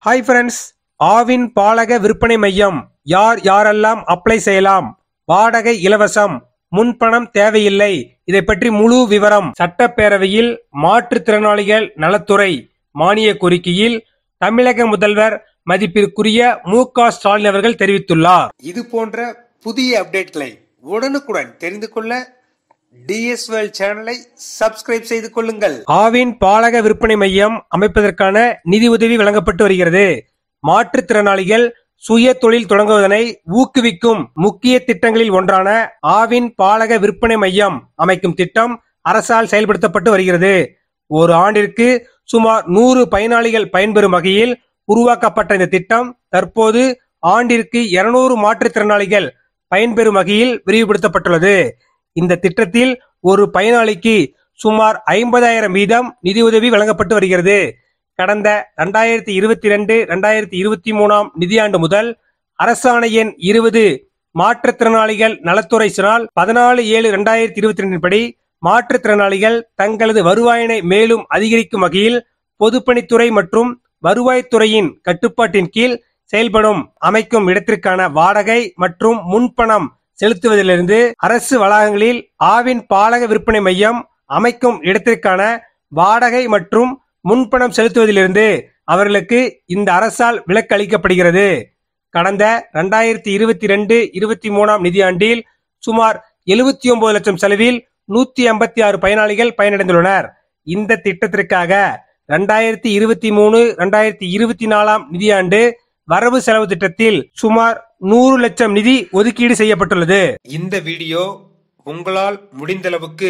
hi friends Aavin பாலக விற்பனை மையம் யார் யாரெல்லாம் அப்ளை செய்யலாம் வாடகை இலவசம் முன்பணம் தேவையில்லை இதை பற்றி முழு விவரம் சட்டப்பேரவையில் மாற்றுத்திறனாளிகள் நலத்துறை மானிய கோரிக்கையில் தமிழக முதல்வர் மதிப்பிற்குரிய மு க ஸ்டாலின் அவர்கள் தெரிவித்துள்ளார் இது போன்ற புதிய அப்டேட்களை உடனுக்குடன் தெரிந்து கொள்ள டிஎஸ்எல் சேனலை சப்ஸ்கிரைப் செய்து கொள்ளுங்கள் ஆவின் பாலக விற்பனை மையம் அமைப்பதற்கான நிதி உதவி வழங்கப்பட்டு வருகிறது மாற்றுத்திறனாளிகள் சுய தொழில் தொடங்குவதனை ஊக்குவிக்கும் முக்கிய திட்டங்களில் ஒன்றான ஆவின் பாலக விற்பனை மையம் அமைக்கும் திட்டம் அரசால் செயல்படுத்தப்பட்டு வருகிறது ஒரு ஆண்டிற்கு சுமார் நூறு பயனாளிகள் பயன்பெறும் வகையில் உருவாக்கப்பட்ட இந்த திட்டம் தற்போது ஆண்டிற்கு இருநூறு மாற்றுத்திறனாளிகள் பயன்பெறும் வகையில் விரிவுபடுத்தப்பட்டுள்ளது இந்த திட்டத்தில் ஒரு பயனாளிக்கு சுமார் ஐம்பதாயிரம் வீதம் நிதியுதவி வழங்கப்பட்டு வருகிறது கடந்த ரெண்டாயிரத்தி இருபத்தி ரெண்டு ரெண்டாயிரத்தி இருபத்தி மூணாம் நிதியாண்டு முதல் அரசாணை எண் இருபது மாற்றுத்திறனாளிகள் நலத்துறை சொன்னால் பதினாலு ஏழு ரெண்டாயிரத்தி இருபத்தி ரெண்டின் படி மாற்றுத்திறனாளிகள் தங்களது வருவாயினை மேலும் அதிகரிக்கும் வகையில் பொதுப்பணித்துறை மற்றும் வருவாய்த்துறையின் கட்டுப்பாட்டின் கீழ் செயல்படும் அமைக்கும் இடத்திற்கான வாடகை மற்றும் முன்பணம் செலுத்துவதிலிருந்து அரசு வளாகங்களில் ஆவின் பாலக விற்பனை மையம் அமைக்கும் இடத்திற்கான வாடகை மற்றும் முன்பணம் செலுத்துவதிலிருந்து அவர்களுக்கு இந்த அரசால் விலக்கு அளிக்கப்படுகிறது கடந்த ரெண்டாயிரத்தி இருபத்தி ரெண்டு இருபத்தி மூணாம் நிதியாண்டில் சுமார் எழுபத்தி ஒன்பது லட்சம் செலவில் நூத்தி ஐம்பத்தி ஆறு பயனாளிகள் பயனடைந்துள்ளனர் இந்த திட்டத்திற்காக ரெண்டாயிரத்தி இருபத்தி மூணு ரெண்டாயிரத்தி இருபத்தி நாலாம் நிதியாண்டு வரவு செலவு திட்டத்தில் சுமார் நூறு லட்சம் நிதி ஒதுக்கீடு செய்யப்பட்டுள்ளது இந்த வீடியோ உங்களால் முடிந்தளவுக்கு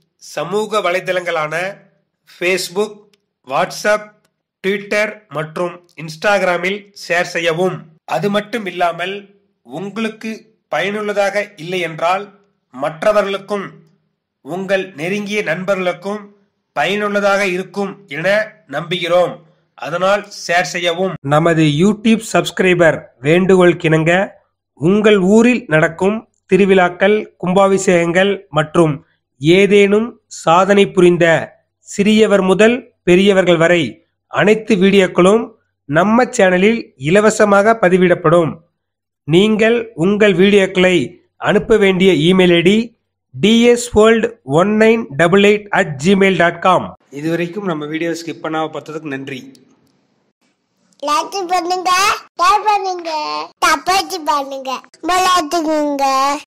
சமூக வலைதளங்களான ஃபேஸ்புக் வாட்ஸ்அப் ட்விட்டர் மற்றும் இன்ஸ்டாகிராமில் ஷேர் செய்யவும் அது மட்டும் இல்லாமல் உங்களுக்கு பயனுள்ளதாக இல்லை என்றால் மற்றவர்களுக்கும் உங்கள் நெருங்கிய நண்பர்களுக்கும் பயனுள்ளதாக இருக்கும் என நம்புகிறோம் அதனால் ஷேர் செய்யவும் நமது யூடியூப் சப்ஸ்கிரைபர் வேண்டுகோள் கிணங்க உங்கள் ஊரில் நடக்கும் திருவிழாக்கள் கும்பாபிஷேகங்கள் மற்றும் ஏதேனும் சாதனை புரிந்த சிறியவர் முதல் பெரியவர்கள் வரை அனைத்து வீடியோக்களும் நம்ம சேனலில் இலவசமாக பதிவிடப்படும் நீங்கள் உங்கள் வீடியோக்களை அனுப்ப வேண்டிய email ID DS world one nine double eight at Gmail dot com இதுவரைக்கும் நம்ம வீடியோ ஸ்கிப் பண்ணாம பார்த்ததுக்கு நன்றி லைக் பண்ணுங்க ஷேர் பண்ணுங்க தப்பாச்சு பண்ணுங்க விளையாட்டுக்குங்க